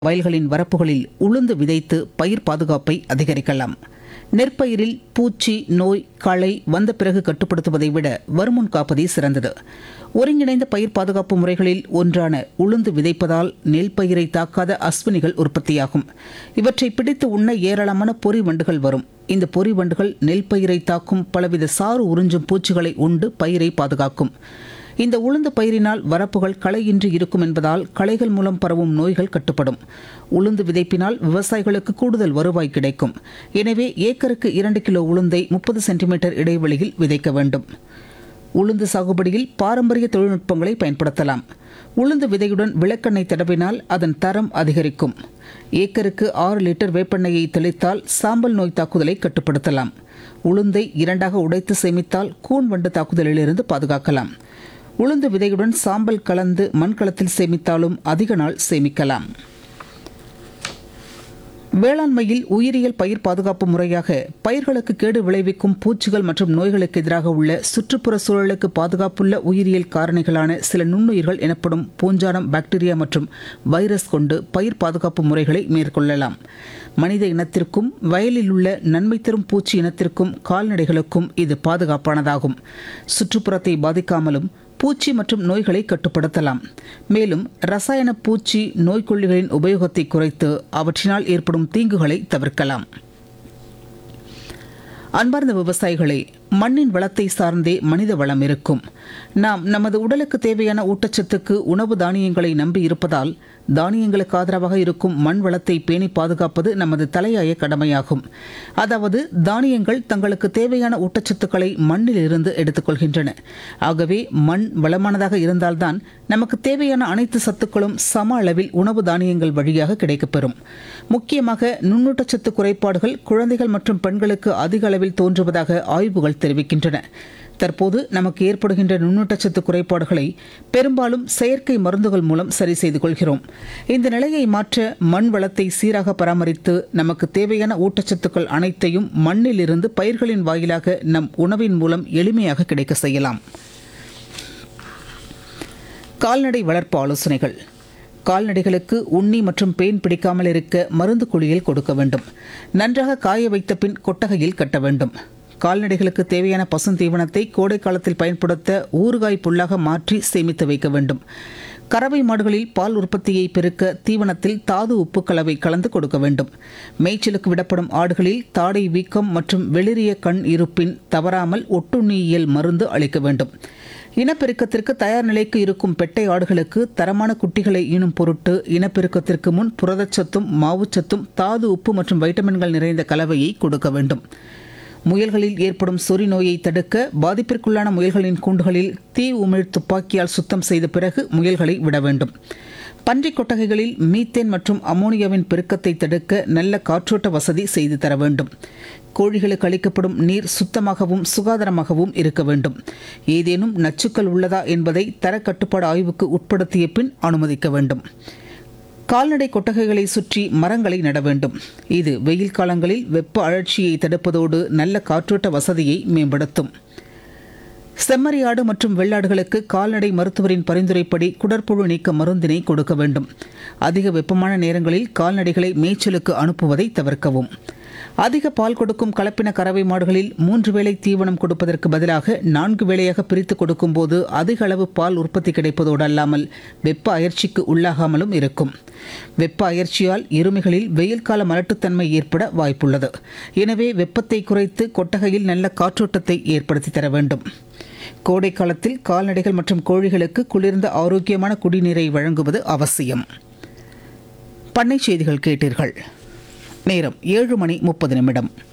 வயல்களின் வரப்புகளில் உளுந்து விதைத்து பயிர் பாதுகாப்பை அதிகரிக்கலாம் நெற்பயிரில் பூச்சி நோய் களை வந்த பிறகு கட்டுப்படுத்துவதை விட வருமுன் காப்பதே சிறந்தது ஒருங்கிணைந்த பயிர் பாதுகாப்பு முறைகளில் ஒன்றான உளுந்து விதைப்பதால் நெல் பயிரை தாக்காத அஸ்வினிகள் உற்பத்தியாகும் இவற்றை பிடித்து உண்ண ஏராளமான பொறி வண்டுகள் வரும் இந்த பொறி வண்டுகள் நெல் பயிரை தாக்கும் பலவித சாறு உறிஞ்சும் பூச்சிகளை உண்டு பயிரை பாதுகாக்கும் இந்த உளுந்து பயிரினால் வரப்புகள் களையின்றி இருக்கும் என்பதால் களைகள் மூலம் பரவும் நோய்கள் கட்டுப்படும் உளுந்து விதைப்பினால் விவசாயிகளுக்கு கூடுதல் வருவாய் கிடைக்கும் எனவே ஏக்கருக்கு இரண்டு கிலோ உளுந்தை முப்பது சென்டிமீட்டர் இடைவெளியில் விதைக்க வேண்டும் உளுந்து சாகுபடியில் பாரம்பரிய தொழில்நுட்பங்களை பயன்படுத்தலாம் உளுந்து விதையுடன் விளக்கெண்ணெய் தடவினால் அதன் தரம் அதிகரிக்கும் ஏக்கருக்கு ஆறு லிட்டர் வேப்பெண்ணெயை தெளித்தால் சாம்பல் நோய் தாக்குதலை கட்டுப்படுத்தலாம் உளுந்தை இரண்டாக உடைத்து சேமித்தால் கூன் வண்டு தாக்குதலிலிருந்து பாதுகாக்கலாம் உளுந்து விதையுடன் சாம்பல் கலந்து மண்கலத்தில் சேமித்தாலும் அதிக நாள் சேமிக்கலாம் வேளாண்மையில் உயிரியல் பயிர் பாதுகாப்பு முறையாக பயிர்களுக்கு கேடு விளைவிக்கும் பூச்சிகள் மற்றும் நோய்களுக்கு எதிராக உள்ள சுற்றுப்புற சூழலுக்கு பாதுகாப்புள்ள உயிரியல் காரணிகளான சில நுண்ணுயிர்கள் எனப்படும் பூஞ்சானம் பாக்டீரியா மற்றும் வைரஸ் கொண்டு பயிர் பாதுகாப்பு முறைகளை மேற்கொள்ளலாம் மனித இனத்திற்கும் வயலில் உள்ள நன்மை தரும் பூச்சி இனத்திற்கும் கால்நடைகளுக்கும் இது பாதுகாப்பானதாகும் சுற்றுப்புறத்தை பாதிக்காமலும் பூச்சி மற்றும் நோய்களை கட்டுப்படுத்தலாம் மேலும் ரசாயன பூச்சி நோய்க்கொல்லிகளின் உபயோகத்தை குறைத்து அவற்றினால் ஏற்படும் தீங்குகளை தவிர்க்கலாம் அன்பார்ந்த விவசாயிகளே மண்ணின் வளத்தை சார்ந்தே மனித வளம் இருக்கும் நாம் நமது உடலுக்கு தேவையான ஊட்டச்சத்துக்கு உணவு தானியங்களை நம்பி இருப்பதால் தானியங்களுக்கு ஆதரவாக இருக்கும் மண் வளத்தை பேணி பாதுகாப்பது நமது தலையாய கடமையாகும் அதாவது தானியங்கள் தங்களுக்கு தேவையான ஊட்டச்சத்துக்களை மண்ணில் இருந்து எடுத்துக்கொள்கின்றன ஆகவே மண் வளமானதாக இருந்தால்தான் நமக்கு தேவையான அனைத்து சத்துக்களும் சம அளவில் உணவு தானியங்கள் வழியாக கிடைக்கப்பெறும் முக்கியமாக நுண்ணூட்டச்சத்து குறைபாடுகள் குழந்தைகள் மற்றும் பெண்களுக்கு அதிக அளவில் தோன்றுவதாக ஆய்வுகள் தெரிவிக்கின்றன தற்போது நமக்கு ஏற்படுகின்ற நுண்ணூட்டச்சத்து குறைபாடுகளை பெரும்பாலும் செயற்கை மருந்துகள் மூலம் சரி செய்து கொள்கிறோம் இந்த நிலையை மாற்ற மண் வளத்தை சீராக பராமரித்து நமக்கு தேவையான ஊட்டச்சத்துக்கள் அனைத்தையும் மண்ணில் இருந்து பயிர்களின் வாயிலாக நம் உணவின் மூலம் எளிமையாக கிடைக்க செய்யலாம் கால்நடை வளர்ப்பு ஆலோசனைகள் கால்நடைகளுக்கு உண்ணி மற்றும் பேன் பிடிக்காமல் இருக்க மருந்து குழியில் கொடுக்க வேண்டும் நன்றாக காய வைத்த பின் கொட்டகையில் கட்ட வேண்டும் கால்நடைகளுக்கு தேவையான பசுந்தீவனத்தை கோடை காலத்தில் பயன்படுத்த ஊறுகாய் புல்லாக மாற்றி சேமித்து வைக்க வேண்டும் கறவை மாடுகளில் பால் உற்பத்தியை பெருக்க தீவனத்தில் தாது உப்பு கலவை கலந்து கொடுக்க வேண்டும் மேய்ச்சலுக்கு விடப்படும் ஆடுகளில் தாடை வீக்கம் மற்றும் வெளிரிய கண் இருப்பின் தவறாமல் ஒட்டுண்ணியியல் மருந்து அளிக்க வேண்டும் இனப்பெருக்கத்திற்கு தயார் நிலைக்கு இருக்கும் பெட்டை ஆடுகளுக்கு தரமான குட்டிகளை ஈனும் பொருட்டு இனப்பெருக்கத்திற்கு முன் புரதச்சத்தும் மாவுச்சத்தும் தாது உப்பு மற்றும் வைட்டமின்கள் நிறைந்த கலவையை கொடுக்க வேண்டும் முயல்களில் ஏற்படும் சொறி நோயை தடுக்க பாதிப்பிற்குள்ளான முயல்களின் கூண்டுகளில் தீ உமிழ் துப்பாக்கியால் சுத்தம் செய்த பிறகு முயல்களை விட வேண்டும் பன்றிக் கொட்டகைகளில் மீத்தேன் மற்றும் அமோனியாவின் பெருக்கத்தை தடுக்க நல்ல காற்றோட்ட வசதி செய்து தர வேண்டும் கோழிகளுக்கு அளிக்கப்படும் நீர் சுத்தமாகவும் சுகாதாரமாகவும் இருக்க வேண்டும் ஏதேனும் நச்சுக்கள் உள்ளதா என்பதை தர கட்டுப்பாடு ஆய்வுக்கு உட்படுத்திய பின் அனுமதிக்க வேண்டும் கால்நடை கொட்டகைகளை சுற்றி மரங்களை நட வேண்டும் இது வெயில் காலங்களில் வெப்ப அழற்சியை தடுப்பதோடு நல்ல காற்றோட்ட வசதியை மேம்படுத்தும் செம்மறியாடு மற்றும் வெள்ளாடுகளுக்கு கால்நடை மருத்துவரின் பரிந்துரைப்படி குடற்புழு நீக்க மருந்தினை கொடுக்க வேண்டும் அதிக வெப்பமான நேரங்களில் கால்நடைகளை மேய்ச்சலுக்கு அனுப்புவதை தவிர்க்கவும் அதிக பால் கொடுக்கும் கலப்பின கறவை மாடுகளில் மூன்று வேளை தீவனம் கொடுப்பதற்கு பதிலாக நான்கு வேளையாக பிரித்து கொடுக்கும்போது அதிக அளவு பால் உற்பத்தி கிடைப்பதோடு அல்லாமல் வெப்ப அயற்சிக்கு உள்ளாகாமலும் இருக்கும் வெப்ப அயற்சியால் இருமைகளில் வெயில் கால மலட்டுத்தன்மை ஏற்பட வாய்ப்புள்ளது எனவே வெப்பத்தை குறைத்து கொட்டகையில் நல்ல காற்றோட்டத்தை ஏற்படுத்தி தர வேண்டும் கோடை காலத்தில் கால்நடைகள் மற்றும் கோழிகளுக்கு குளிர்ந்த ஆரோக்கியமான குடிநீரை வழங்குவது அவசியம் பண்ணை செய்திகள் கேட்டீர்கள் நேரம் ஏழு மணி முப்பது நிமிடம்